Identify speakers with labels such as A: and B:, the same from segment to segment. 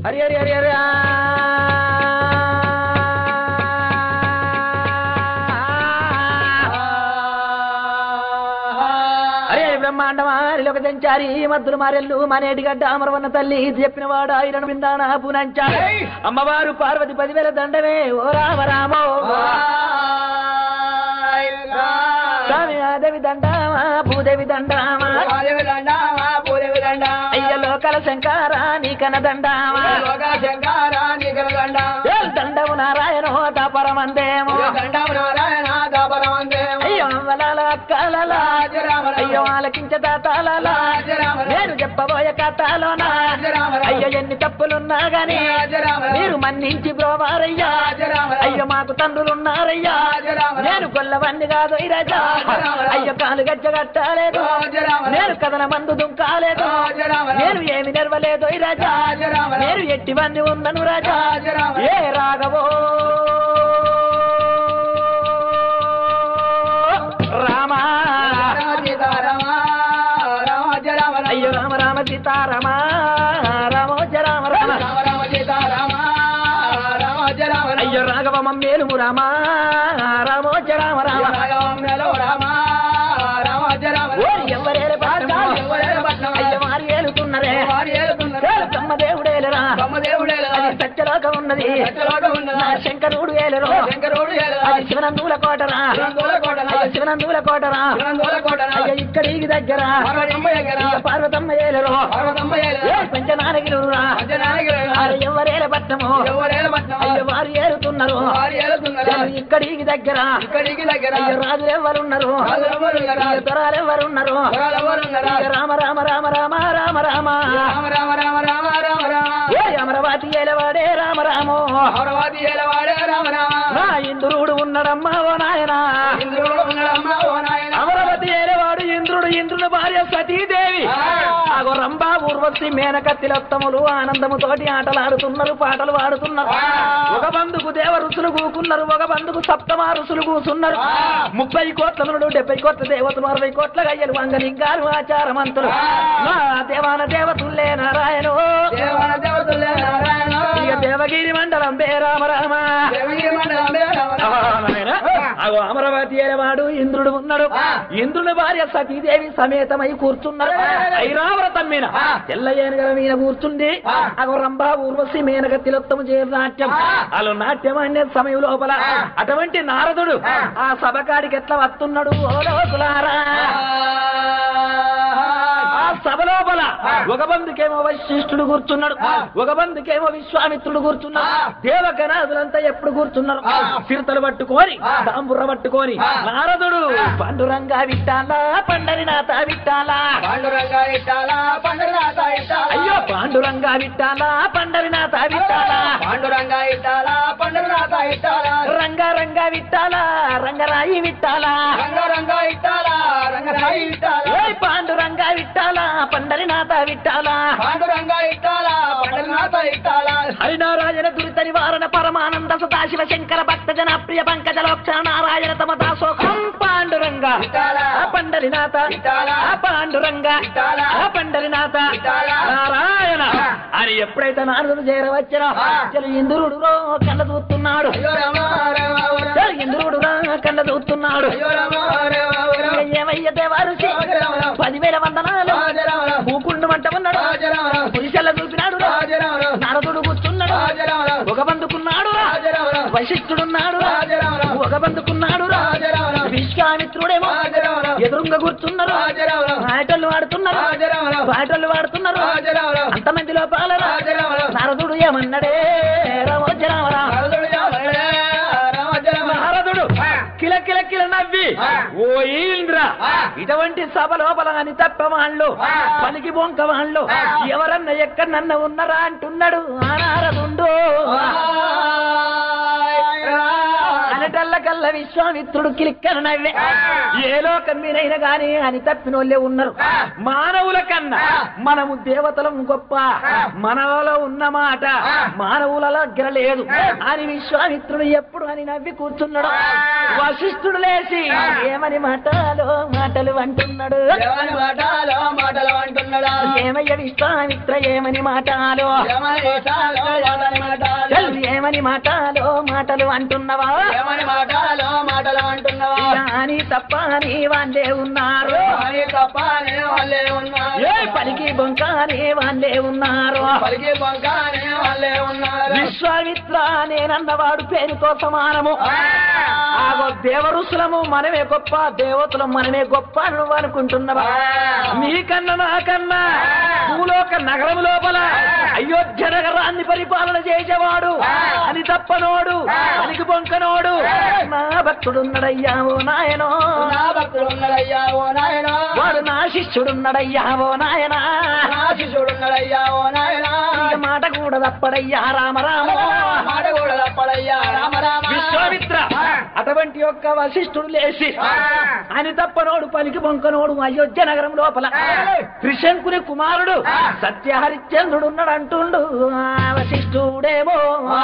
A: హరి హరి హరి హరి ఆ. అరే బ్రహ్మాండమారి లోక సంచారి మద్దులు మారెల్లు మనేటి గడ్డ అమరవన్న తల్లి ఇది చెప్పిన వాడు ఆయన బిందాన పునంచా అమ్మవారు పార్వతి పదివేల దండమే ఓ రామ రామో స్వామి ఆదేవి దండామా భూదేవి దండామా అయ్య లోకల శంకార నీకన దండామా ఏల్ దండము నారాయణ పరమందేమో అయ్యో అవ్వలాల అక్కలాల అయ్యో ఆలకించ తాతాల నేను చెప్పబోయే కథలోనా అయ్యో ఎన్ని తప్పులున్నా గాని మీరు మన్నించి బ్రోవారయ్యా అయ్యో మాకు తండ్రులున్నారయ్యా నేను గొల్లవన్ని కాదు ఈ రాజా అయ్యో కాలు గజ్జ కట్టాలేదు నేను కథన మందు దుంకాలేదు నేను ఏమి నెరవలేదు ఈ రాజా నేను ఎట్టివన్నీ ఉన్నను రాజా ఏ రాఘవో రామా అయ్యో రామ రామ సీతారామ రామోజ రామ రామ అయ్యో రాఘవ మమ్మేలుము రామ రామోజ రామ రామ ఓ ఎవరేలు పట్టణము అయ్యో వారు ఏలుతున్నరే ఏలు కమ్మ దేవుడేలురా అది సత్యలోకం ఉన్నది నా శంకరుడు ఏలురు అది శివనందుల కోటరా అయ్యో శివనందుల కోటరా అయ్యో ఇక్కడికి దగ్గర అయ్యో పార్వతమ్మ ఏలురు ఏ పంచనానగిరురా అరే ఎవరేల పట్టము అయ్యో వారు ఏలుతున్నారు ఏలు ఇక్కడికి దగ్గర
B: ఇక్కడికి దగ్గర
A: అయ్యో రాజులు ఎవరున్నారు అయ్యో దొరాలు ఎవరున్నారు అయ్యో రామ రామ రామ రామ రామ రామ
B: రామ రామ రామ రామ రామ రామ
A: ఏ అమరవాతి ఏలవాడే రామ రామో
B: అమరవాది ఏలవాడే రామ రామ
A: నా ఇంద్రుడు ఉన్నాడమ్మా ఓ నాయనా
B: ఇంద్రుడు ఉన్నాడమ్మ ఓ నాయన
A: అమరవతి ఏలేవాడు ఇంద్రుడు ఇంద్రుని భార్య సతీదేవి
B: ఆ.
A: ఆగో రంభా ఊర్వశి మేనక తిలోత్తములు ఆనందముతోటి ఆటలాడుతున్నారు పాటలు పాడుతున్నారు
B: ఆ.
A: ఒక బంధుకు దేవ ఋషులు కూకున్నారు ఒక బంధుకు సప్తమా ఋషులు కూసున్నారు
B: ఆ.
A: ముప్పై కోట్ల నుండి డెబ్బై కోట్ల దేవతలు అరవై కోట్ల గయ్యలు వంగలింగారు ఆచారమంతులు
B: ఆ.
A: నా దేవాన దేవతుల్లే నారాయణ
B: దేవన దేవతలే నారాయణ
A: ఇక దేవగిరి మండలం బే రామ రామ
B: దేవగిరి మండలమే రామ
A: ఆ,
B: రామ
A: నాయనా. అగో అమరవతి అనేవాడు ఇంద్రుడు ఉన్నాడు
B: ఆ.
A: ఇంద్రుని భార్య సతీదేవి సమేతమై కూర్చున్నారు
B: ఆ.
A: ఐరావరతం మీద
B: ఆ.
A: తెల్ల ఏనుగల మీద కూర్చుంది
B: ఆ.
A: అగో రంభా ఊర్వశి మేనక తిలోత్తము చే నాట్యం
B: ఆ.
A: వాళ్ళు నాట్యం అనే సమయం లోపల
B: ఆ.
A: అటువంటి నారదుడు
B: ఆ.
A: ఆ సభకాడికి ఎట్లా వస్తున్నాడు ఓ లోకులారా ఆ సభ లోపల
B: ఆ.
A: ఒక బంధుకేమో వశిష్ఠుడు కూర్చున్నాడు
B: ఆ.
A: ఒక బంధుకేమో విశ్వామిత్రుడు కూర్చున్నాడు
B: ఆ.
A: దేవగణాదులంతా ఎప్పుడు కూర్చున్నారు
B: ఆ.
A: చిరుతలు పట్టుకొని
B: ఆ.
A: తాంబుర్ర పట్టుకొని
B: ఆ.
A: నారదుడు
B: ఆ.
A: పండురంగా విట్టాలా పండరినాథ విట్టాలా
B: పాండురంగా ఇట్టాలా పండురాత ఇట్టాలా
A: అయ్యో పాండురంగా విట్టాలా పండరినాథ విట్టాలా
B: పాండురంగా ఇట్టాలా పండురాత ఇట్టాలా
A: రంగా రంగా విట్టాలా రంగరాయి విట్టాలా
B: రంగరంగా ఇట్టాలా రంగరాయి ఇట్టాలా
A: ఓయ్ పాండురంగా విట్టాలా పండరినాథ విట్టాలా
B: పాండురంగా ఇట్టాలా పండురాత ఇట్టాలా
A: హరినారాయణ దురిత నివారణ పరమానంద సదాశివ శంకర భక్త జన ప్రియ పంకజ లోక్షణ నారాయణ తమ దాసోహం పాండురంగ
B: విఠాల.
A: ఆ పండరినాథ
B: విఠాల.
A: ఆ పాండురంగ
B: విఠాల.
A: ఆ పండరినాథ
B: విఠాల.
A: నారాయణ
B: ఆ.
A: అని ఎప్పుడైతే నారదుడు చేరవచ్చారో
B: ఆ.
A: చలు ఇంద్రుడు రో కళ్ళ చూస్తున్నాడు
B: అయ్యో రామ రామ రామ.
A: చలు ఇంద్రుడు రా కళ్ళ చూస్తున్నాడు
B: అయ్యో రామ రామ రామ.
A: ఏమయ్య దేవారుషి
B: రాజరామ.
A: పదివేల వందనాలు
B: రాజరామ.
A: భూకుండు మంట ఉన్నాడు
B: రాజరామ.
A: పురుషల్ల చూపినాడు రా.
B: రాజరామ.
A: నారదుడు కూర్చున్నాడు
B: రాజరామ.
A: ఒక బందుకున్నాడు రా.
B: రాజరామ.
A: వశిష్ఠుడున్నాడు రా.
B: రాజరామ.
A: ఒక బందుకున్నాడు రా.
B: రాజరామ.
A: విశ్వామిత్రుడేమో
B: రాజరామ.
A: ఎదురుంగా కూర్చున్నారు
B: రాజరామ.
A: పాటలు వాడుతున్నారు
B: రాజరామ.
A: పాటలు వాడుతున్నారు
B: రాజరామ.
A: అంతమంది లోపాల రా.
B: రాజరామ.
A: నారదుడు ఏమన్నాడే రామోజరామరా
B: నారదుడు ఎవడే? రామజరామ.
A: నారదుడు
B: ఆ.
A: కిల కిల కిల నవ్వి
B: ఆ.
A: ఓ ఈంద్ర
B: ఆ.
A: ఇటువంటి సభ లోపల అని తప్ప వాళ్ళు
B: ఆ.
A: పనికి బొంక వాళ్ళు
B: ఆ.
A: ఎవరన్నా ఎక్కడన్నా ఉన్నారా అంటున్నాడు ఆ నారదుండు
B: ఆయ్ రా.
A: అనటల్ల కల్ల విశ్వామిత్రుడు కిలిక్కను నవ్వే ఏ లోకం మీనైనా గాని అని తప్పినోళ్ళే ఉన్నారు మానవుల కన్నా మనము దేవతలం గొప్ప మనలో ఉన్న మాట మానవుల దగ్గర లేదు అని విశ్వామిత్రుడు ఎప్పుడు అని నవ్వి కూర్చున్నాడు వశిష్ఠుడు లేచి ఏమని మాటలో మాటలు అంటున్నాడు
B: ఎవరి మాటలో మాటలు అంటున్నాడా
A: ఏమయ్య విశ్వామిత్ర ఏమని మాటలో
B: ఎవరి దేశాలో ఎవరి మాటలు
A: చల్ ఏమని మాటలో మాటలు అంటున్నావా
B: ఎవరి మాటలో మాటలు అంటున్నావా
A: అని తప్ప అని వాళ్ళే ఉన్నారు
B: అని తప్ప నే వాళ్ళే ఉన్నారు
A: ఏ పలికి బొంక అని వాళ్ళే ఉన్నారు
B: పలికి బంకానే వాళ్ళే ఉన్నారు
A: విశ్వామిత్ర నేనన్నవాడు పేరుతో సమానము ఆగో దేవరుసులము మనమే గొప్ప దేవతలు మనమే గొప్ప అని నువ్వు అనుకుంటున్నావా నీకన్నా నాకన్నా భూలోక నగరం లోపల అయోధ్య నగరాన్ని పరిపాలన చేసేవాడు అని తప్పనోడు అనికి బొంకనోడు నా భక్తుడున్నడయ్యా ఓ నాయనో
B: నా భక్తుడు ఉన్నాడయ్యా ఓ నాయనా
A: వాడు నా శిష్యుడున్నడయ్యా ఓ నాయనా
B: నా శిష్యుడు ఉన్నాడయ్యా ఓ నాయనా
A: ఇక మాట కూడా తప్పడయ్యా రామ రామ
B: మాట కూడా తప్పడయ్యా రామ రామ
A: విశ్వామిత్ర అటువంటి యొక్క వశిష్ఠుడు లేచి అని తప్పనోడు పలికి బొంకనోడు అయోధ్య నగరం లోపల త్రిశంకుని కుమారుడు సత్యహరిశ్చంద్రుడు ఉన్నాడు అంటుండు ఆ వశిష్ఠుడేమో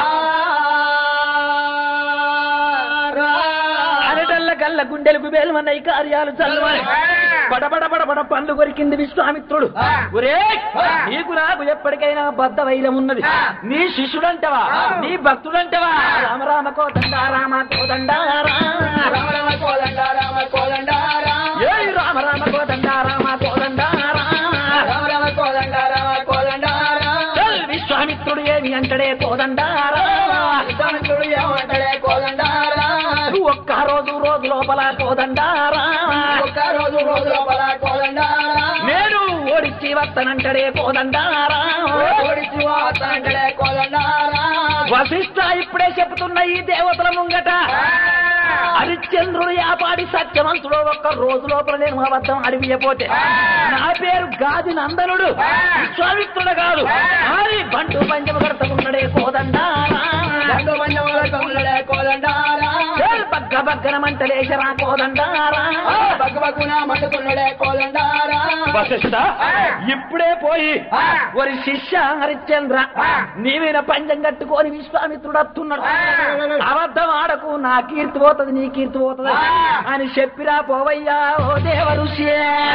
A: అరటల్ల కల్ల గుండెలకు వేలుమన్న ఈ కార్యాలు చల్లవని పడబడ పడబడ పండ్లు కొరికింది విశ్వామిత్రుడు ఒరే నీకు నాకు ఎప్పటికైనా బద్ద వైరం ఉన్నది నీ శిష్యుడంటవా నీ భక్తుడంటవా రామ రామ కోదండ రామ కోదండ
B: రామ రామ కోదండ రామ కోదండ
A: ఏ రామ రామ కోదండ రామ కోదండ
B: రామ రామ కోదండ రామ కోదండ
A: చల్ విశ్వామిత్రుడు ఏమి అంటడే కోదండారా
B: విశ్వామిత్రుడు ఏమంటాడే కోదండ
A: ఒక్క రోజు రోజు లోపల కోదండారా
B: ఒక్క రోజు రోజు లోపల కోదండ
A: నేను ఓడిచి వస్తానంటడే కోదండారా
B: ఓడిచి వాస్తాంటాడే కోదండ
A: వశిష్ఠ ఇప్పుడే చెప్తున్న ఈ దేవతల ముంగట హరిశ్చంద్రుడు యాపాడి సత్యవంతుడు ఒక్క రోజు లోపల నేను అబద్ధం అడిగిపోతే నా పేరు గాది నందనుడు విశ్వామిత్రుడు కాదు అని బంటు పంచమ కడతకున్నడే కోదండారా
B: దండు పంచములకు ఉన్నాడే కోదండ
A: చేల్ బగ్గ బగ్గన మంటలేశరా కోదండారా
B: బగ్గు బగ్గున మండుకున్నాడే కోదండ
A: వశిష్ఠ ఇప్పుడే పోయి ఒరి శిష్య హరిశ్చంద్ర నీవైన పంచం కట్టుకొని విశ్వామిత్రుడు వస్తున్నాడు అబద్ధం ఆడకు నా కీర్తి పోతుంది నీ కీర్తి పోతుంది అని చెప్పిరా పోవయ్యా ఓ దేవ ఋషి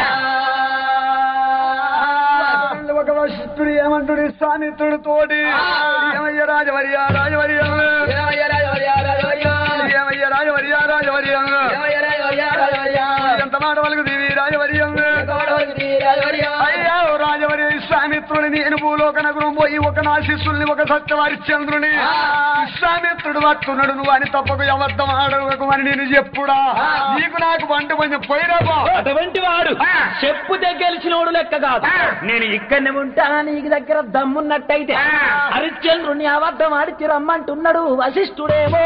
C: ఒక వశిష్ఠుడు ఏమంటుడు స్వామిత్రుడు తోటి ఏమయ్య రాజవర్య రాజవర్య ఏమయ్య రాజవర్య రాజవర్య ఎంత మాట వరకు దివి రాజవర్య అయ్యా ఓ రాజవర్య విశ్వామిత్రుని నేను భూలోక నగరం పోయి ఒక నా శిష్యుల్ని ఒక సత్యవారిశ్చంద్రుని విశ్వామిత్రుడు పట్టున్నాడు నువ్వు అని తప్పకు అబద్ధం ఆడవకు అని నేను చెప్పుడా నీకు నాకు వంట కొంచెం పోయిరాబో
A: అటువంటి వాడు చెప్పుతే గెలిచినోడు లెక్క కాదు నేను ఇక్కడనే ఉంటా నీకు దగ్గర దమ్మున్నట్టయితే హరిశ్చంద్రుని అబద్ధం ఆడిచి రమ్మంటున్నాడు వశిష్ఠుడేమో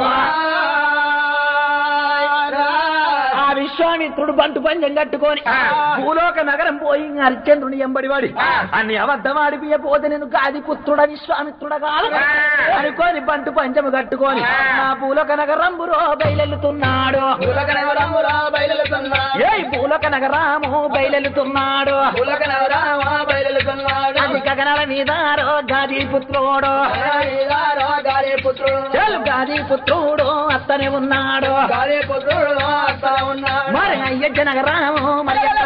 A: ఆ విశ్వామిత్రుడు బంటు పంజం కట్టుకొని భూలోక నగరం పోయి హరిశ్చంద్రుని ఎంబడివాడి అన్ని అబద్ధం ఆడిపియపోతే నేను గాది పుత్రుడ విశ్వామిత్రుడ కాదు అనుకోని బంటు పంచము కట్టుకొని నా భూలోక నగరం బురో బయలెళ్తున్నాడు ఏ భూలోక నగరాము బయలెళ్తున్నాడు అది గగనాల మీద గాది పుత్రుడు చల్ గాది పుత్రుడు అత్తనే ఉన్నాడు మరి అయ్యజ్జ నగరాము మరి ఎట్ట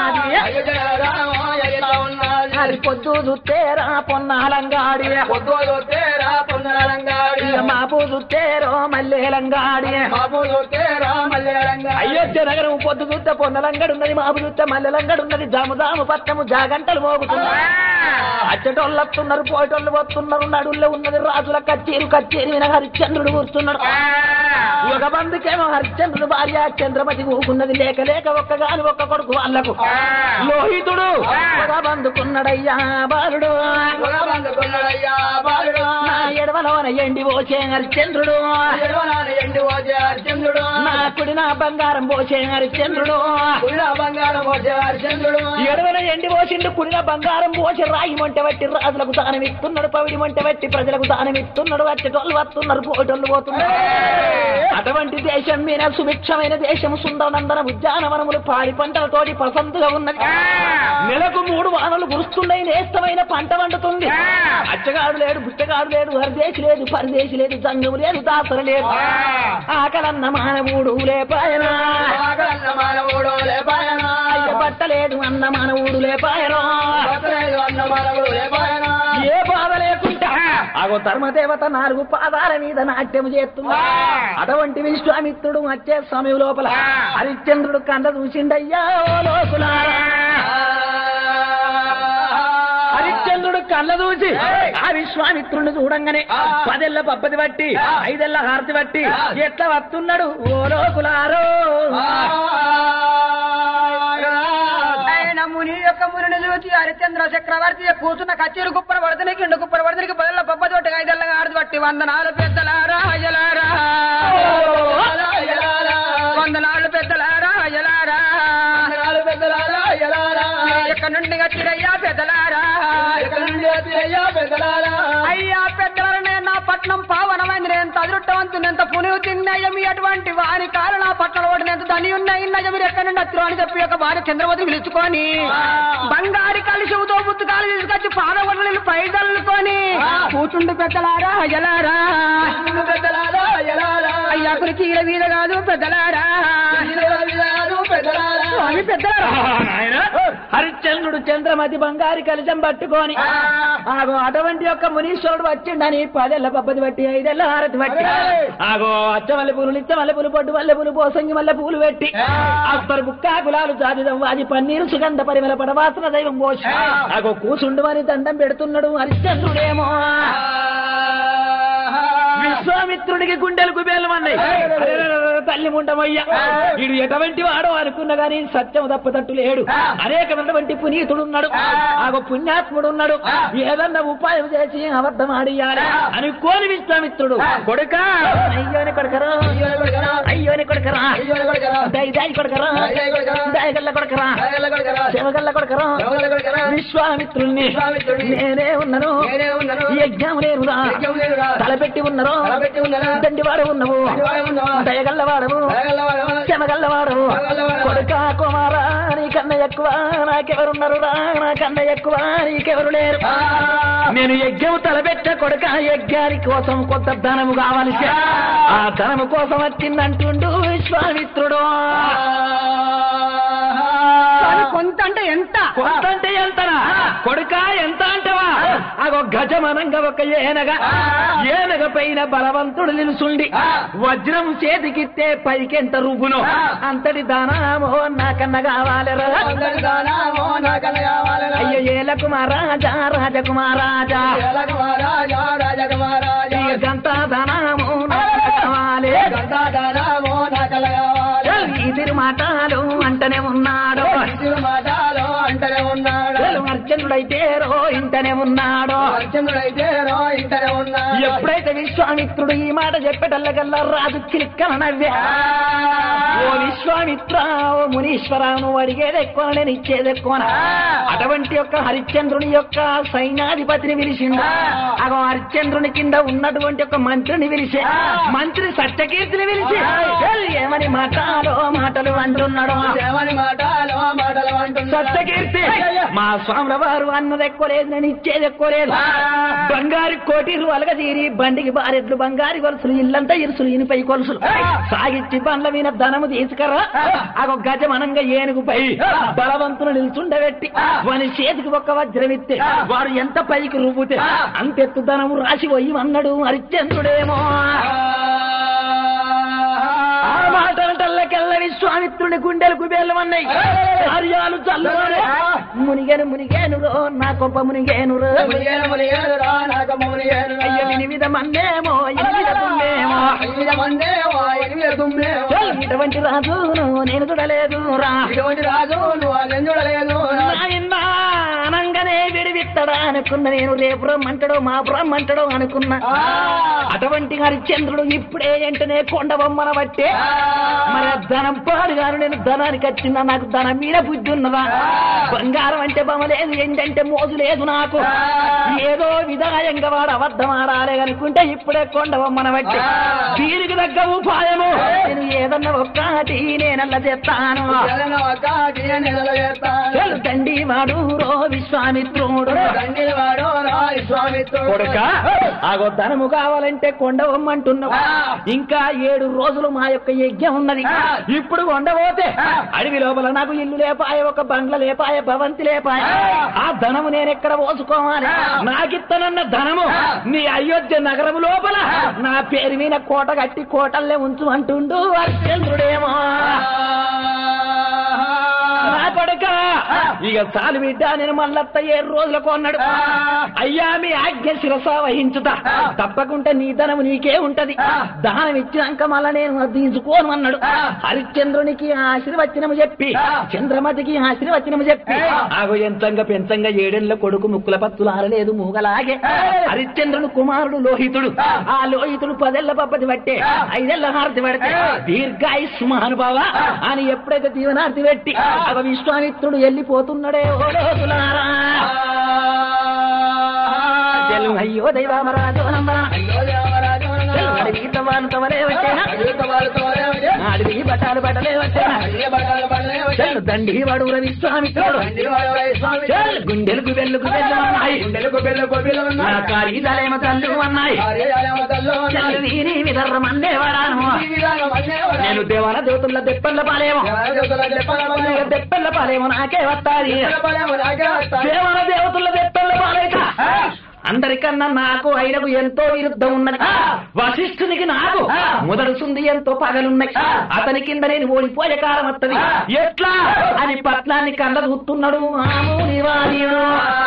A: ఉన్నది అది పొద్దు చుట్టేరా పొన్నాలంగాడి ఇక మాపు చుట్టేరో మల్లేలంగాడి అయోధ్య నగరం పొద్దు చూస్తే పొన్నలంగడు ఉన్నది మాపు చూస్తే మల్లెలంగడు ఉన్నది జాము జాము పట్టము జాగంటలు మోగుతున్నాయి అచ్చటోళ్ళు వస్తున్నారు పోయేటోళ్ళు వస్తున్నారు నడుల్లో ఉన్నది రాజుల కచ్చేరు కచ్చేరి విన హరిశ్చంద్రుడు కూర్చున్నాడు ఒక బంధుకేమో హరిశ్చంద్రుడు భార్య చంద్రమతి ఊకున్నది లేక లేక ఒక్క గాలి ఒక్క కొడుకు వాళ్ళకు లోహితుడు ఒక బంధుకున్నాడయ్యా బాలుడు నా ఎడవ ఎడమలోన ఎండి పోసే హరిశ్చంద్రుడు
B: ఎడవనాన ఎండి పోసే హరిశ్చంద్రుడు
A: నా కుడి నా బంగారం పోసే హరిశ్చంద్రుడు
B: కుడిన బంగారం పోసే హరిశ్చంద్రుడు
A: ఎడవన ఎండి పోసిండు కుడిన బంగారం పోసి రాయి మంట బట్టి రాజులకు దానం ఇస్తున్నాడు పవిడి మంట బట్టి ప్రజలకు దానం ఇస్తున్నాడు వచ్చేటోళ్ళు వస్తున్నారు పోటోళ్ళు పోతున్నారు అటువంటి దేశం మీద సుభిక్షమైన దేశం సుందరనందన ఉద్యానవనములు పాడి పంటలతోటి ప్రసంతుగా ఉన్నది నెలకు మూడు వానలు కురుస్తున్నాయి నేస్తమైన పంట వండుతుంది అచ్చగాడు లేడు బుట్టగాడు లేడు హరిదేశి లేదు పరదేశి లేదు జంగము లేదు దాసర లేదు ఆకలన్న మానవుడు లేపాయనా
B: ఆకలన్న మానవుడు లేపాయనా
A: అయ్య బట్టలేదు అన్న మానవుడు లేపాయనా
B: బతలేదు అన్న మానవుడు లేపాయనా
A: ఏ బాధ లేకుండా అగో ధర్మదేవత నాలుగు పాదాల మీద నాట్యం చేస్తుంది అటువంటి విశ్వామిత్రుడు వచ్చే సమయం లోపల హరిశ్చంద్రుడు కంద చూసిండయ్యా ఓ లోకులారా హరిశ్చంద్రుడు కళ్ళ చూసి ఆ విశ్వామిత్రుడిని చూడంగానే పదెళ్ళ పబ్బది బట్టి ఐదెళ్ళ హారతి బట్టి ఎట్లా వస్తున్నాడు ఓ లోకులారో
B: ఆయన ముని యొక్క మునిని చూసి హరిచంద్ర చక్రవర్తి కూతున్న కచ్చేరు కుప్పర పడుతునికి ఇండు కుప్పర పడుతునికి బదుల పబ్బ తోటి ఐదెల్లగా ఆడదు బట్టి వందనాలు పెద్దలారా అయ్యలారా వందనాలు పెద్దలారా అయ్యలారా ఎక్కడి నుండి వచ్చిరయ్యా పెద్దలారా అయ్యా పెద్దలారా నేను నా పట్నం పావనమైంది నేను ఎంత అదృష్టవంతుని ఎంత పునివు తిన్నయ్య మీ అటువంటి వారి కాలు నా పట్నం ఓడిన ఎంత ధని ఉన్నాయి మీరు ఎక్కడి నుండి వచ్చిరో అని చెప్పి ఒక భార్య చంద్రవతిని పిలుచుకొని బంగారి కలిసితో పుస్తకాలు తీసుకొచ్చి పాదవడలు పైదల్లుకొని కూచుండు పెద్దలారా అయ్యలారా అయ్యా కురికి ఈల మీద కాదు పెద్దలారా స్వామి పెద్దలారా
A: హరిశ్చంద్రుడు చంద్రమతి బంగారి కలిసం పట్టుకొని ఆగో అటువంటి యొక్క మునీశ్వరుడు వచ్చిండని పదేళ్ల పబ్బది బట్టి ఐదేళ్ల హారతి బట్టి ఆగో అచ్చ మల్లె పూలు నిత్య మల్లె పూలు పట్టు మల్లె పూలు పోసంగి మల్లె పూలు పెట్టి అస్తరు బుక్కా గులాలు జాతిదం వాది పన్నీరు సుగంధ పరిమళ పడవాసన దైవం పోషి ఆగో కూసుండు అని దండం పెడుతున్నాడు హరిశ్చంద్రుడేమో విశ్వామిత్రుడికి గుండెలు కుబేలమన్నాయి తల్లి ముండమయ్యా వీడు ఎటువంటి వాడో అనుకున్నా గాని సత్యం తప్పతట్టు లేడు అనేకమైనటువంటి పునీతుడున్నాడు ఆగో పుణ్యాత్ముడు ఉన్నాడు ఏదన్నా ఉపాయం చేసి అబద్ధం ఆడియాలి అనుకోని విశ్వామిత్రుడు కొడుక అయ్యోని కొడుకరా అయ్యోని కొడుకరా దై దై కొడుకరా దయగల్ల కొడుకరా శివగల్ల కొడుకరా విశ్వామిత్రుల్ని నేనే ఉన్నాను యజ్ఞం లేనురా తలపెట్టి ఉన్నరో దండివాడు ఉన్నవు దయగల్లవాడవు చెమగల్లవాడవు కొడుక కుమారా నీకన్నా ఎక్కువ నాకెవరున్నారు రా నాకన్నా ఎక్కువ నీకెవరు లేరు నేను యజ్ఞం తలపెట్ట కొడుక యజ్ఞాని కోసం కొత్త ధనము కావలసి ఆ ధనము కోసం వచ్చిందంటుండు విశ్వామిత్రుడు
B: కొంత అంటే ఎంత
A: కొంత అంటే ఎంతనా కొడుక ఎంత అంటవా అగో గజమనంగా ఒక ఏనగ ఏనగ పైన బలవంతుడు నిలుసుండి వజ్రం చేతికిస్తే పైకెంత రుబ్బును అంతటి దానామో నాకన్న కావాలిరా అయ్యో ఏల కుమారాజా రాజకుమారాజా ఇక గంత దానామో నాకు కావాలి ఇది మాటలు అంటనే ఉన్నాడు
B: అంటనే ఉన్నాడు
A: అర్చనుడైతే రో ఇంటనే ఉన్నాడు
B: అర్చనుడైతే రో ఇంటనే ఉన్నాడు
A: ఎప్పుడైతే విశ్వామిత్రుడు ఈ మాట చెప్పేటల్లకల్లా రాజు కిలిక్కన నవ్వా ఓ విశ్వామిత్ర ఓ మునీశ్వర నువ్వు అడిగేది ఎక్కువ నేను ఇచ్చేది ఎక్కువ అటువంటి యొక్క హరిశ్చంద్రుని యొక్క సైన్యాధిపతిని పిలిచిండు అగో హరిశ్చంద్రుని కింద ఉన్నటువంటి ఒక మంత్రిని పిలిచి మంత్రి సత్యకీర్తిని పిలిచి "ఏయ్, ఏమని మాటలు మాటలు అంటున్నాడు
B: దేవని మాటలు మాటలు అంటున్నాడు
A: సత్యకీర్తి మా స్వాముల వారు అన్నది ఎక్కువ లేదు నేను ఇచ్చేది ఎక్కువ లేదు బంగారు కోటీలు అలగదీరి బండికి బారెట్లు బంగారు గొలుసులు ఇల్లంతా ఇరుసులు ఇనిపై కొలుసులు సాగిచ్చి బండ్ల మీద ధనము తీసుకురా అగో గజమనంగా ఏనుగుపై బలవంతులు నిల్చుండబెట్టి వాని చేతికి ఒక్క వజ్రం ఇస్తే వాడు ఎంత పైకి రుబ్బితే అంతెత్తు ధనము రాసి పోయి అన్నాడు హరిశ్చంద్రుడేమో ఆ మాటలకెల్ల విశ్వామిత్రుని గుండెలు కుబేలమన్నాయి కార్యాలు చల్లవాడు మునిగేను మునిగేను రో నా కొంప మునిగేను రో
B: మునిగేను మునిగేను రా నాకమ్మ మునిగేను రా.
A: అయ్య ఎనిమిద మందేమో ఎనిమిద తుమ్మేమో
B: ఎనిమిది మందేమో, ఎనిమిది తుమ్మేమో.
A: ఇటువంటి రాజును నేను చూడలేదు రా
B: ఇటువంటి రాజు నువ్వు నేను చూడలేదు
A: నాయనా, అనంగానే విడివిత్తడా అనుకున్న నేను రేపు రమ్మంటాడో మా రమ్మంటాడో అనుకున్నా
B: ఆ.
A: అటువంటి హరిశ్చంద్రుడు ఇప్పుడే వెంటనే కొండ బొమ్మన బట్టే మరి ఆ ధనం పాడుగాను నేను ధనానికి వచ్చిందా నాకు ధనం మీద బుద్ధి ఉన్నదా బంగారం అంటే బొమ్మ లేదు ఏంటంటే మోజు లేదు నాకు ఏదో విధాయంగా వాడు అబద్ధం ఆడాలి అనుకుంటే ఇప్పుడే కొండ బొమ్మన బట్టి దీనికి తగ్గ ఉపాయము నేను ఏదన్నా ఒక్కటి నేనల్ల చెప్తాను
B: జగన్ ఒక నెలలో చేస్తాను
A: చెలు తండ్రి వాడు రో విశ్వామిత్రుడు
B: తండ్రి వాడు రాయి స్వామిత్రుడు
A: కొడుక ఆగో ధనము కావాలంటే కొండ వమ్మంటున్నావు
B: ఆ.
A: ఇంకా ఏడు రోజులు మా యొక్క యజ్ఞం ఉన్నది
B: ఆ.
A: ఇప్పుడు కొండపోతే
B: ఆ.
A: అడవి లోపల నాకు ఇల్లు లేపాయ ఒక బంగ్ల లేపాయ భవంతి లేపాయ
B: ఆ.
A: ఆ ధనము నేను ఎక్కడ పోసుకోవాలి
B: ఆ.
A: నాకిత్తనన్న ధనము
B: ఆ.
A: నీ అయోధ్య నగరము లోపల
B: ఆ.
A: నా పేరు మీద కోట కట్టి కోటల్లే ఉంచు అంటుండు అర్జునుడేమో నా కొడుక ఇక చాలు బిడ్డ నేను మళ్ళత్త ఏడు రోజులకు అన్నాడు
B: ఆ.
A: అయ్యా మీ ఆజ్ఞ శిరస వహించుట
B: ఆ.
A: తప్పకుండా నీ ధనము నీకే ఉంటది
B: ఆ.
A: దానం ఇచ్చినాక మళ్ళా నేను అది తీసుకోను అన్నాడు
B: ఆ.
A: హరిశ్చంద్రునికి ఆశీర్వచనము చెప్పి
B: ఆ.
A: చంద్రమతికి ఆశీర్వచనము చెప్పి
B: ఆ.
A: ఆగో ఎంతంగా పెంచంగా ఏడేళ్ల కొడుకు ముక్కుల పత్తులు ఆరలేదు మూగలాగే
B: ఆ.
A: హరిశ్చంద్రుని కుమారుడు లోహితుడు
B: ఆ.
A: ఆ లోహితుడు పదేళ్ల పప్పది పట్టే
B: ఆ.
A: ఐదేళ్ల హారతి పడితే
B: ఆ.
A: దీర్ఘాయుష్ మహానుభావ
B: ఆ.
A: అని ఎప్పుడైతే దీవనార్తి పెట్టి
B: ఆ.
A: అవ విశ్వామిత్రుడు వెళ్ళిపోతున్నాడే ఓ రోజులారా జలు అయ్యో దైవామరాజో నందన అడవి తవాను తవలే వచ్చేనా అడవి బట్టాలు బట్టలే వచ్చేనా చల్లు దండి వాడు విశ్వామిత్రుడు చల్ గుండెలకు వెల్లుకు వెళ్ళమన్నాయి నా కారీదాలేమ తల్లు అన్నాయి చల్లు వీరి విదర్రమన్నే వాడాను నేను దేవాల దేవతల దెప్పల్ల పాలేమో దెప్పల్ల పాలేమో నాకే వస్తాది దేవాల దేవతల దెప్పల్ల పాలేక అందరికన్నా నాకు ఆయనకు ఎంతో విరుద్ధం ఉన్నది
B: ఆ.
A: వశిష్ఠునికి నాకు
B: ఆ.
A: మొదలుసుంది ఎంతో పగలున్నాయి
B: ఆ.
A: అతని కింద నేను ఓడిపోయే కాలం వస్తుంది
B: ఆ.
A: ఎట్లా అని పట్నాన్ని కళ్ళ చూస్తున్నాడు మామూలు వాణియుడు.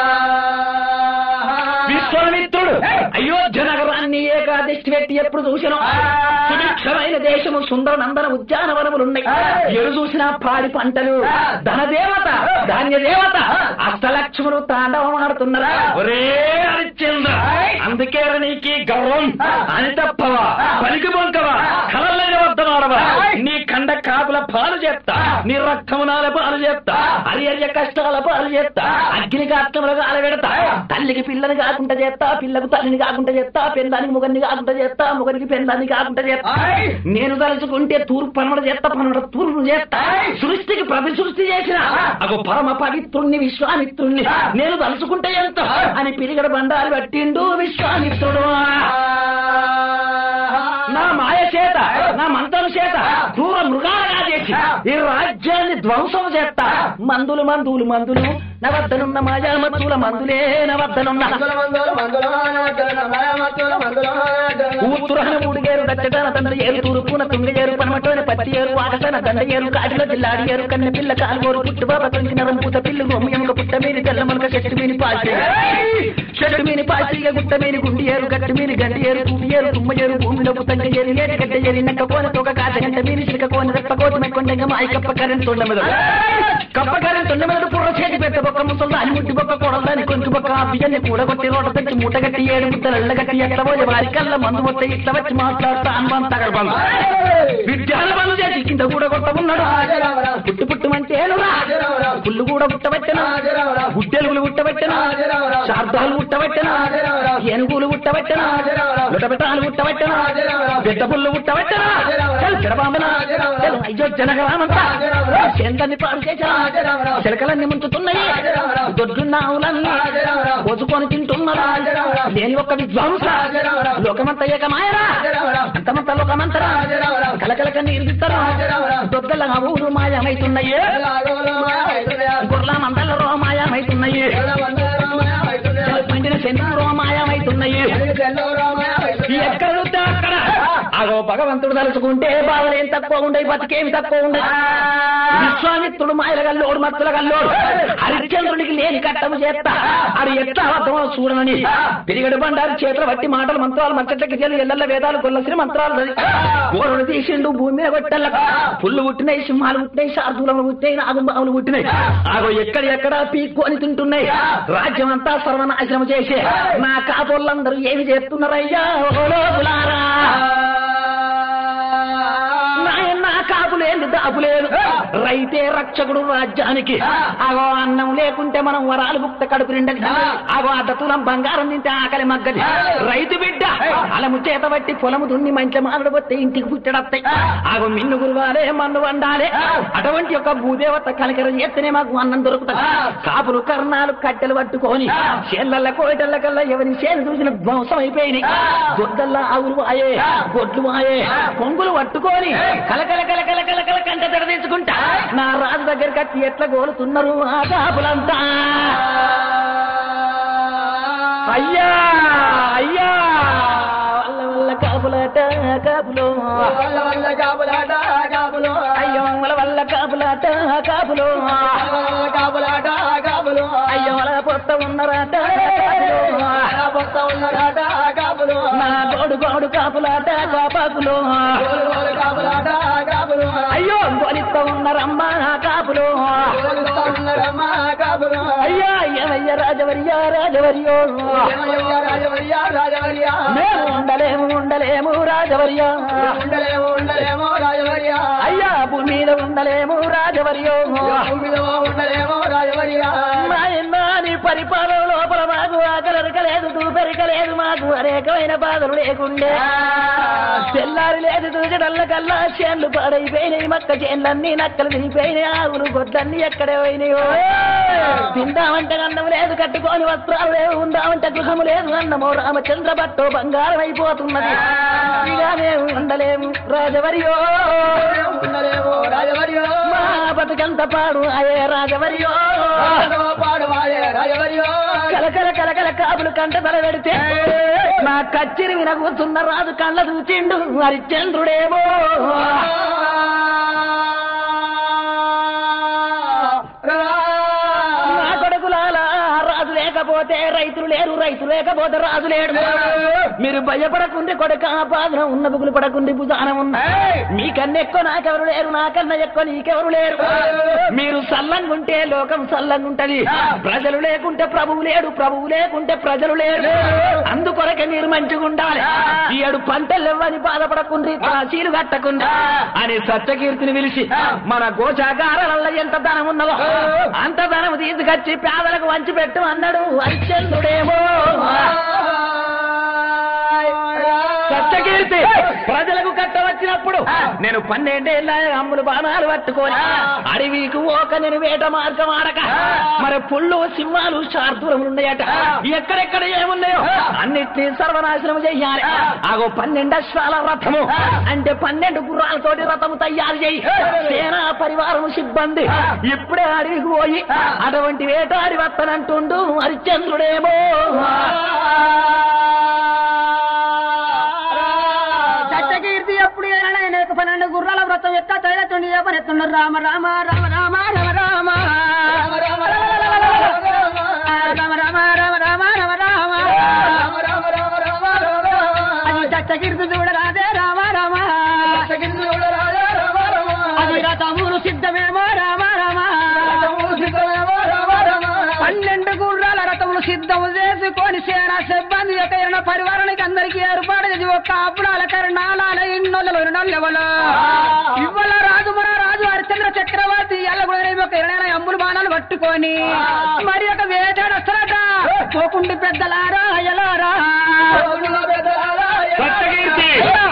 A: విశ్వామిత్రుడు అయోధ్య నగరాన్ని ఏకాదశి పెట్టి ఎప్పుడు చూసినా
B: ఆ.
A: సుభిక్షమైన దేశము సుందర నందన ఉద్యానవనములున్నాయి
B: ఆ.
A: ఎరు చూసినా పాడి పంటలు
B: ఆ.
A: ధన దేవత ధాన్య దేవత అష్టలక్ష్ములు తాండవం ఆడుతున్నారు
B: ఆ.
A: ఒరే హరిశ్చంద్ర
B: ఆయ్.
A: అందుకే నీకి గర్వం
B: ఆ.
A: అని తప్పవా
B: ఆ.
A: పలికి బొంకవా
B: ఆ.
A: కలల్లైన వద్దమాడవా
B: ఆయ్.
A: నీ కండ కాపుల పాలు చేస్తా
B: ఆ.
A: నీ రక్తమునాల పాలు చేస్తా
B: ఆ.
A: హరియర్య కష్టాల పాలు చేస్తా
B: ఆ.
A: అగ్ని కాష్టములు కాల పెడతా
B: ఆ.
A: తల్లికి పిల్లని కాకుండా చేస్తా పిల్లకు తల్లిని కాకుండా చేస్తా పెందానికి ముగన్ని కాకుండా చేస్తా ముగనికి పెందాన్ని కాకుండా చేస్తా
B: ఆయ్.
A: నేను తలుచుకుంటే తూర్పు పనమడ చేస్తా పనమడ తూర్పు చేస్తా
B: ఆయ్.
A: సృష్టికి ప్రతి సృష్టి చేసిన
B: ఆ.
A: అగో పరమ పవిత్రుణ్ణి విశ్వామిత్రుణ్ణి
B: ఆ.
A: నేను తలుచుకుంటే ఎంత
B: ఆ.
A: అని పిరిగడ బండాలు పట్టిండు విశ్వామిత్రుడు నా మాయ చేత నా మంత్రం చేత క్రూర మృగాలుగా చేసి ఈ రాజ్యాన్ని ధ్వంసం చేస్తా మందులు మందులు మందులు నా వద్దనున్న మాయామత్తుల మందులే నా వద్దనున్న ఊతురహన మూడిగేరు దచ్చటన తండ్రి ఏరు తూర్పున తుంగ ఏరు పనమటోన పత్తి ఏరు వాకసన దండ ఏరు కాటిలో జిల్లాడి ఏరు కన్నె పిల్ల కాలుగోరు పుట్టు బాబ తుంగి నరం పూత పిల్లు గొమ్మ ఎముక పుట్ట మీని తెల్ల మొలక చెట్టు మీని పాసి చెట్టు మీని పాసిగా గుట్ట మీని గుండి ఏరు గట్టి మీని గడ్డి ఏరు తూటి ఏరు తుమ్మ ఏరు భూమిలో పుట్టంగ ఏరి ఏటి గడ్డ ఏరి నక్క కోన తోక కాట గంట మీని చిలక కోన రెప్ప కోటి మెక్కొండంగ మాయ కప్ప కరెంట్ తొండ మీద కప్ప కరెంట్ తొండ మీద పుర్ర చేతి పెట్ట బొక్క ముసలు అని ముట్టి బొక్క కొడలని కొంచెం బొక్క ఆ బియ్యాన్ని కూడగొట్టి రోడ్డు తెచ్చి మూట గట్టి ఏడు ముద్దలు ఎల్లగట్టి ఎట్ల పోయి వారి కళ్ళ మందు మొత్త ఇట్లా వచ్చి మాట్లాడుతా అనుభవం తగలబంది విద్యాల బంధు చేసి కింద కూడా కొట్ట ఉన్నాడు పుట్టు పుట్టుమంటే పుల్లు కూడా పుట్టబెట్టను గుడ్డెలుగులు పుట్టబెట్టను శార్దాలు పుట్టబెట్టను ఏనుగులు పుట్టబెట్టను లుటబెట్టాలు పుట్టబెట్టను బిడ్డ పుల్లు పుట్టబెట్టను చెడబాంబన అయ్యో జనగరామంతా చెందని పాడు చేశా చిలకలన్నీ ముంచుతున్నాయి దొడ్డున్న ఆవులన్నీ కోసుకొని తింటున్నారు లేని ఒక్క విద్వాంస లోకమంత ఏకమాయరా అంతమంత లోకమంతరా కలకలక నీరుస్తారు దొద్దల ఊరు మాయమైతున్నాయి గుర్ల మందల రోమాయమైతున్నాయి పండిన శని రోమాయమైతున్నాయి ఎక్కడ చూస్తే అక్కడ ఆగో భగవంతుడు తలుచుకుంటే బాధలేం తక్కువ ఉండే బతికేమి తక్కువ ఉండే విశ్వామిత్రుడు మాయల గల్లోడు మత్తుల గల్లోడు హరిశ్చంద్రుడికి లేని కట్టము చేస్తా అది ఎట్లా అబద్ధమో చూడనని తిరిగడు బండారు చేతులు బట్టి మాటలు మంత్రాలు మంచట్లకి చెల్లి ఎల్లల్ల వేదాలు కొల్లసిన మంత్రాలు చదివి గోడలు తీసిండు భూమి మీద కొట్టల్ల పుల్లు పుట్టినాయి సింహాలు పుట్టినాయి శార్దూలములు పుట్టినాయి నాగుంబాములు పుట్టినాయి ఆగో ఎక్కడ ఎక్కడ పీక్కొని తింటున్నాయి రాజ్యం అంతా సర్వనాశనం చేసే నా కాపోళ్ళందరూ ఏమి చేస్తున్నారయ్యా ఓ లోకులారా నాయన కాపులేదు దాపులేదు రైతే రక్షకుడు రాజ్యానికి అగో అన్నం లేకుంటే మనం వరాలు ముక్త కడుపు నిండది అగో అర్ధ తులం బంగారం తింటే ఆకలి మగ్గది రైతు బిడ్డ అలము చేత బట్టి పొలము దున్ని మంచి మామిడి పోతే ఇంటికి పుట్టడత్తాయి ఆగో మిన్ను గురువాలే మన్ను వండాలే అటువంటి యొక్క భూదేవత కనికర చేస్తేనే మాకు అన్నం దొరుకుతుంది కాపులు కర్ణాలు కట్టెలు పట్టుకొని చేళ్ళ కోటల కల్లా ఎవరి చేను చూసిన ధ్వంసం అయిపోయినాయి గొడ్డల్లా ఆవులు వాయే గొడ్లు వాయే కొంగులు పట్టుకొని కలకల కలకల కలకల కంట తెర తెచ్చుకుంటా నా రాజు దగ్గరికి వచ్చి ఎట్లా గోలుతున్నారు ఆ కాపులంతా అయ్యా అయ్యా వల్ల వల్ల కాపులాట కాపులో
B: వల్ల వల్ల కాపులాట కాపులు
A: అయ్యో వల్ల వల్ల కాపులాట కాపులో
B: వల్ల కాపులాట కాపులు
A: అయ్యో వల పొట్ట ఉన్నరాట కాపులో.
B: పొత్త ఉన్నరాట కాపులు
A: నా గోడు గోడు కాపులాట కాపాకులో
B: గోలు గోలు కాపులాట కాపులు
A: అయ్యో గోలిత్త ఉన్నరమ్మ కాపులో
B: గోలుస్తా ఉన్నరమ్మ కాపులు
A: అయ్యా ఏమయ్య రాజవర్య రాజవర్యో
B: ఏమయ్య రాజవర్య రాజవర్య
A: మేము ఉండలేము ఉండలేము రాజవర్య
B: ఉండలేము ఉండలేము రాజవర్య
A: అయ్యా భూమి మీద ఉండలేము రాజవర్యో
B: భూమిలో ఉండలేము రాజవర్య
A: నాయనా నీ పరిపాలన లోపల మాకు ఆకలరకలేదు దూపెరకలేదు మాకు అనేకమైన బాధలు లేకుండే తెల్లారి లేదు దూచడల్ల కల్లా చేన్లు పాడైపోయినాయి మక్క చేన్లన్నీ నక్కలు తినిపోయినాయి ఆవులు గొడ్లన్నీ ఎక్కడే పోయినాయో తిందామంటే అన్నం లేదు కట్టుకొని వస్త్రాలు లేవు ఉందామంటే గృహము లేదు అన్నమో రామచంద్ర భట్టో బంగారం అయిపోతున్నది ఇక మేము ఉండలేము రాజవర్యో
B: ఉండలేము రాజవర్య
A: మా బతుకంత పాడు అయే రాజవర్యో
B: పాడువాయే రాజవర్య
A: కలకల కలకల కాపులు కంట తల పెడితే నా కచ్చిరి విన కూర్చున్న రాజు కళ్ళ చూచిండు హరిశ్చంద్రుడేమో నా కొడుకులాల రాజు లేకపోతే రైతులు లేరు రైతు లేకపోతే రాజు లేడు మీరు భయపడకుండి కొడుక బాధన ఉన్న బుగులు పడకుండి భుజానం ఉన్న మీకన్నా ఎక్కువ నాకెవరు లేరు నాకన్నా ఎక్కువ నీకెవరు లేరు మీరు సల్లంగుంటే లోకం సల్లంగుంటది ప్రజలు లేకుంటే ప్రభువు లేడు ప్రభువు లేకుంటే ప్రజలు లేరు అందుకొరకే మీరు మంచిగా ఉండాలి ఈ ఏడు పంటలు ఇవ్వని బాధపడకుండ్రి కాశీలు కట్టకుండా అని సత్యకీర్తిని పిలిచి మన గోచాగారాలలో ఎంత ధనం ఉన్నదో అంత ధనం తీసుకొచ్చి పేదలకు వంచి పెట్టు అన్నాడు హరిశ్చంద్రుడేమో సత్యకీర్తి ప్రజలకు కట్టవచ్చినప్పుడు నేను పన్నెండేళ్ళ అమ్ములు బాణాలు పట్టుకొని అడవికి ఓక నేను వేట మార్గం ఆడక మరి పుళ్ళు సింహాలు శార్దూలములు ఉన్నాయట ఎక్కడెక్కడ ఏమున్నాయో అన్నిటినీ సర్వనాశనం చెయ్యాలి ఆగో పన్నెండు అశ్వాల రథము అంటే పన్నెండు గుర్రాలతోటి రథము తయారు చేయి సేనా పరివారం సిబ్బంది ఇప్పుడే అడవికి పోయి అటువంటి వేటాడి వత్తనంటుండు హరిశ్చంద్రుడేమో
B: సత్యకీర్తి ఎప్పుడు ఏనాడైనా ఒక పన్నెండు గుర్రాల వ్రతం ఎత్త తైలతుండి ఏ పని ఎత్తున్నారు రామ రామ రామ రామ రామ రామ రామ రామ రామ రామ రామ రామ అది సత్యకీర్తి చూడరాదే రామ రామ అది రథములు సిద్ధమేమో రామ రామ పన్నెండు గుర్రాల రథములు సిద్ధము చేసుకొని సేనా సిబ్బంది యొక్క ఎన్న పరివారానికి అందరికీ ఏర్పాటు చేసి ఒక్క అప్పుడాల కరణాల ఇన్నోళ్ళలో నల్లెవలు ఇవ్వల రాజు మన రాజు హరిచంద్ర చక్రవర్తి ఎల్లగొడని ఒక ఇరవై అమ్ములు బాణాలు పట్టుకొని మరి ఒక వేటాడు వస్తారట పోకుండి పెద్దలారా ఎలారా
A: సత్యకీర్తి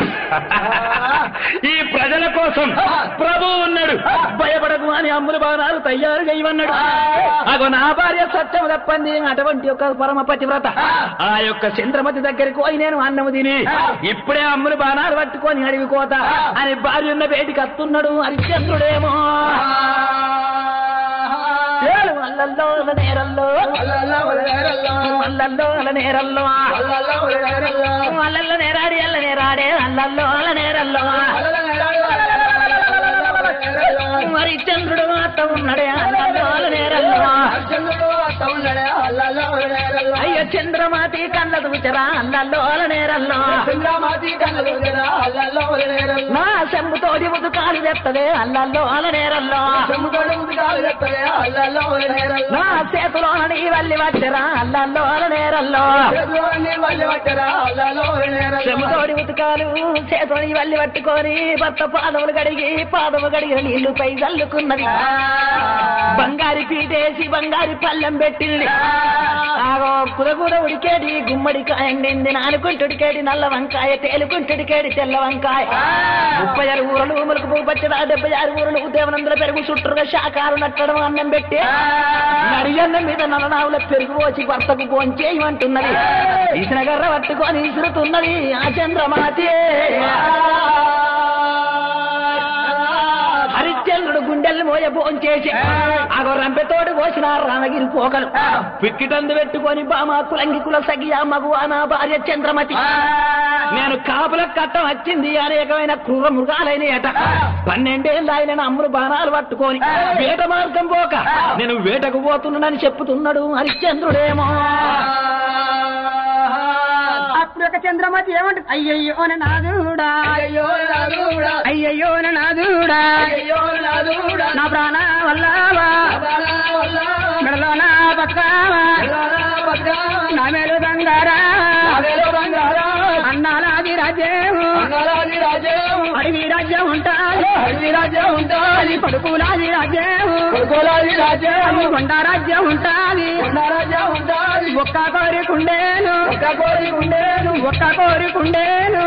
A: ఈ ప్రజల కోసం ప్రభు ఉన్నాడు భయపడకు అని అమ్ములు బాణాలు తయారు చేయమన్నాడు అగో నా భార్య సత్యం తప్పంది అటువంటి ఒక పరమ పతివ్రత ఆ యొక్క చంద్రమతి దగ్గరికి పోయి నేను అన్నము తిని ఇప్పుడే అమ్ములు బాణాలు పట్టుకొని అడివి కోత అని భార్య ఉన్న బయటికి వస్తున్నాడు హరిశ్చంద్రుడేమో ఏడు అల్లల్లో నేరల్లో అల్లల్లో నేరల్లో అల్లల్లో నేరాడి అల్ల నేరాడే అల్ల అల్లల్లో నేరల్లో మరి చంద్రుడు మాత ఉన్నాడే అల్లల్లో నేరల్లో అయ్య చంద్రమాతి కళ్ళ దూచరా అల్లల్లో నేరల్లో నా చెంబుతోడి ముదుకాలు తెత్తదే అల్లల్లో నేరల్లో నా చేతిలోన నీ వల్లి వచ్చరా అల్లల్లో నేరల్లో చెంబుతోడి ఉతకాలు చేతోని వల్లి పట్టుకొని భర్త పాదములు కడిగి పాదము కడిగిన నీళ్లు పై చల్లుకున్నది బంగారి పీటేసి బంగారి పల్లెం పెట్టింది ఆగో కుదకూర ఉడికేడి గుమ్మడికాయ నింది నానుకుంటుడికేడి నల్ల వంకాయ తేలుకుంటుడికేడి తెల్ల వంకాయ ముప్పై ఆరు ఊరలు ములుకు పువ్వు పచ్చడా డెబ్బై ఆరు ఊరలు దేవనందుల పెరుగు చుట్టూరుగా శాఖాలు నట్టడం అన్నం పెట్టి నడియన్నం మీద నల్లనావుల పెరుగు పోసి భర్తకు భోంచేయమంటున్నది ఇసిన గర్ర పట్టుకొని ఇసురుతున్నది ఆ చంద్రమాతే హరిశ్చంద్రుడు గుండెల్ని మోయ భోంచేసి ఆగో రంపెతోడు పోసిన రామగిరి పోకలు పిక్కిటందు పెట్టుకొని బామ కులంగి కుల సగియ మగువ నా భార్య చంద్రమతి నేను కాపుల కట్టం వచ్చింది అనేకమైన క్రూర మృగాలైన ఏట పన్నెండేళ్ళు ఆయన అమ్ములు బాణాలు పట్టుకొని వేట మార్గం పోక నేను వేటకు పోతున్నానని చెప్పుతున్నాడు హరిశ్చంద్రుడేమో
B: అప్పుడు ఒక చంద్రమతి ఏమంటుంది అయ్యయ్యో నాదుడా అయ్యయ్యో నాదుడా నా ప్రాణ వల్లవా మెడలో నా పక్కవా నా మేలు బంగారా అన్నాలాది రాజ్యం అడవి రాజ్యం ఉంటాది అది పడుకులాది రాజ్యం అది కొండ రాజ్యం ఉంటాది ఒక్క కోరికుండేను ఒక్క కోరికుండేను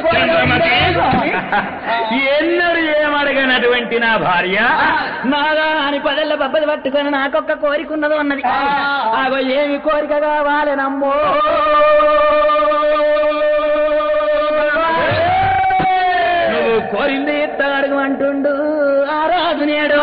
A: ఎన్నడు ఏమడగనటువంటి నా భార్య నాగా అని పదల్ల బబ్బలు పట్టుకొని నాకొక్క కోరిక ఉన్నదో అన్నది ఆగో ఏమి కోరిక కావాలి నమ్మో నువ్వు కోరింది ఇత్తగడుగు అంటుండు ఆ రాజు నేడు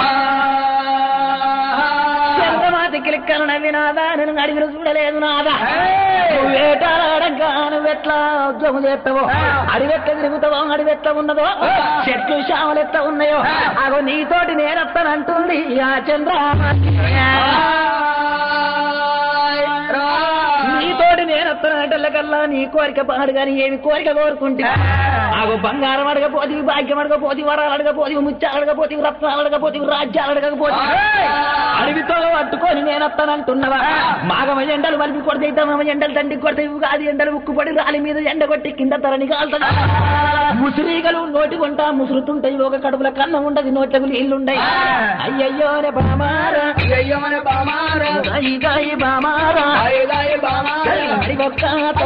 A: చంద్రమాత కిలిక్కలు నవ్వి నాదా నేను అడిగిన చూడలేదు నాదా నువ్వు వేటాడగా నువ్వెట్లా ఉద్యోగం చేస్తావో అడివెట్ల తిరుగుతావో అడివెట్ల ఉన్నదో చెట్లు శామలు ఎట్లా ఉన్నాయో అగో నీతోటి నేనొస్తానంటుంది ఆ చంద్రమాతి నీతోటి నేనొస్తానంటల్లకల్లా నీ కోరిక పాడు కానీ ఏమి కోరిక కోరుకుంటే ఆగో బంగారం అడగపోతివి భాగ్యం అడగపోతివి వరాలు అడగపోతివి ముత్యాలు అడగపోతివి రత్నాలు అడగపోతివి రాజ్యాలు అడగకపోతివి అడవితో పట్టుకొని నేనొస్తానంటున్నవా మాగమ ఎండలు మలిపి కొడితే తమ ఎండలు తండ్రి కొడితే ఉగాది ఎండలు ఉక్కుపడి రాలి మీద ఎండ కొట్టి కింద తరని కాలుతుంది ముసిరీగలు నోటి కొంట ముసురుతుంటాయి ఒక కడుపుల కన్నం ఉండదు నోట్లకు నీళ్లుండయి అయ్యయ్యో రే బామారా గాయి గాయి బామారా అడి ఒక్క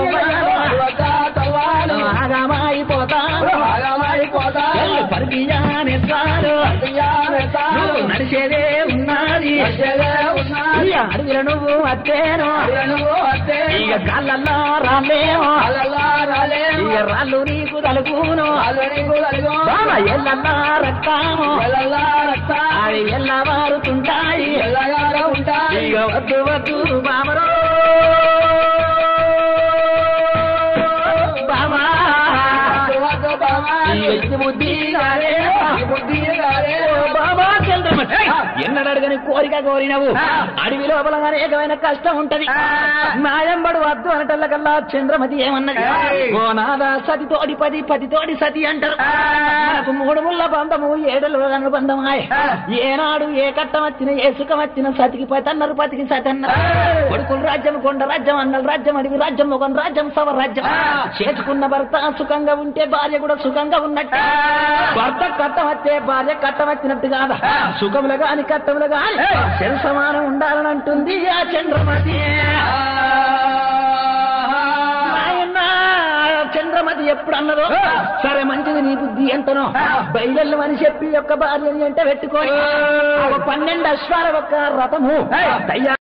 A: తవ్వారా ఆగమాయిపోతాను ఎల్లు పరిపియానే చాలు నువ్వు నడిచేదే ఉన్నది ఈ అడవిలో నువ్వు అత్తేను ఇక కాళ్ళల్లో రాలేమో ఇక రాళ్ళు నీకు తలుగును బామ ఎల్లల్లా రక్తాము అవి ఎల్ల వారుతుంటాయి ఇక వద్దు వద్దు బామరో బామా ఇక ఇది బుద్ధి కాదే. ఓ బాబా చంద్రమతి ఎన్నడు అడగని కోరిక కోరినవు అడవి లోపల అనేకమైన కష్టం ఉంటది మాయంబడు వద్దు అనటల్లకల్లా చంద్రమతి ఏమన్నది ఓ నాదా సతి తోడి పది పది తోడి సతి అంటారు నాకు మూడు ముళ్ళ బంధము ఏడలు అనుబంధమాయ ఏనాడు ఏ కట్టం వచ్చిన ఏ సుఖం వచ్చిన సతికి పతి అన్నారు పతికి సతి అన్నారు కొడుకులు రాజ్యం కొండ రాజ్యం అన్నలు రాజ్యం అడివి రాజ్యం ఒక రాజ్యం సవ రాజ్యం చేసుకున్న భర్త సుఖంగా ఉంటే భార్య కూడా సుఖంగా ఉన్నట్టు భర్త కట్టం వస్తే భార్య కట్టం వచ్చినట్టు కాదా సుఖములు గాని కట్టములు గాని శరి సమానం ఉండాలని అంటుంది ఆ చంద్రమతి నాయనా, చంద్రమతి ఎప్పుడు అన్నదో సరే మంచిది నీ బుద్ధి ఎంతనో బయలు అని చెప్పి యొక్క భార్యని ఎంట పెట్టుకొని ఒక పన్నెండు అశ్వాల ఒక రథము తయారు